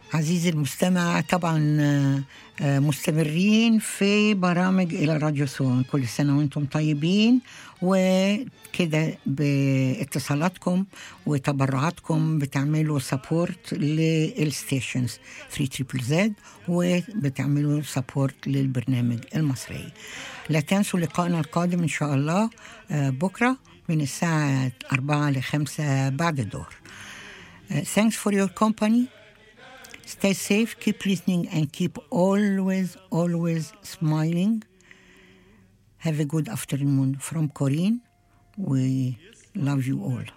عزيزي المستمع طبعا آه، آه، مستمرين في برامج إلى راديو سون كل سنة وانتم طيبين وكده باتصالاتكم وتبرعاتكم بتعملوا سبورت للستيشنز 3 تريبل زد وبتعملوا سبورت للبرنامج المصري لا تنسوا لقائنا القادم إن شاء الله آه، بكرة من الساعة 4 ل 5 بعد الظهر Uh, thanks for your company. Stay safe, keep listening, and keep always, always smiling. Have a good afternoon from Corinne. We love you all.